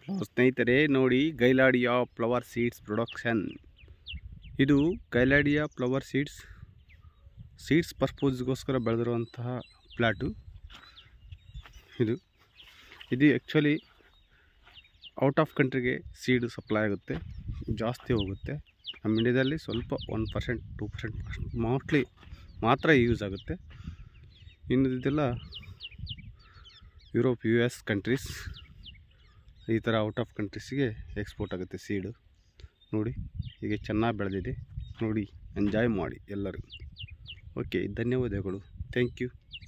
ಸ್ನೇಹಿತರೆ ನೋಡಿ ಗೈಲಾಡಿಯಾ flower seeds production ಇದು ಗೈಲಾಡಿಯಾ ಫ್ಲವರ್ ಸೀಡ್ಸ್ ಸೀಡ್ಸ್ ಪರ್ಪೋಸ್ಗೋಸ್ಕರ ಬೆಳೆದಿರುವಂತಹ ಪ್ಲಾಟು ಇದು ಇದು ಆ್ಯಕ್ಚುಲಿ ಔಟ್ ಆಫ್ ಕಂಟ್ರಿಗೆ ಸೀಡು ಸಪ್ಲೈ ಆಗುತ್ತೆ ಜಾಸ್ತಿ ಹೋಗುತ್ತೆ ನಮ್ಮ ಇಂಡ್ಯಾದಲ್ಲಿ ಸ್ವಲ್ಪ one percent two percent mostly ಮಾತ್ರ ಯೂಸ್ ಆಗುತ್ತೆ ಇನ್ನು ಇದೆಲ್ಲ ಯುರೋಪ್ ಯು ಎಸ್ ಕಂಟ್ರೀಸ್ ಈ ಥರ ಔಟ್ ಆಫ್ ಕಂಟ್ರೀಸಿಗೆ ಎಕ್ಸ್ಪೋರ್ಟ್ ಆಗುತ್ತೆ ಸೀಡು ನೋಡಿ ಹೀಗೆ ಚೆನ್ನಾಗಿ ಬೆಳೆದಿದೆ ನೋಡಿ ಎಂಜಾಯ್ ಮಾಡಿ ಎಲ್ಲರೂ ಓಕೆ ಧನ್ಯವಾದಗಳು ಥ್ಯಾಂಕ್ ಯು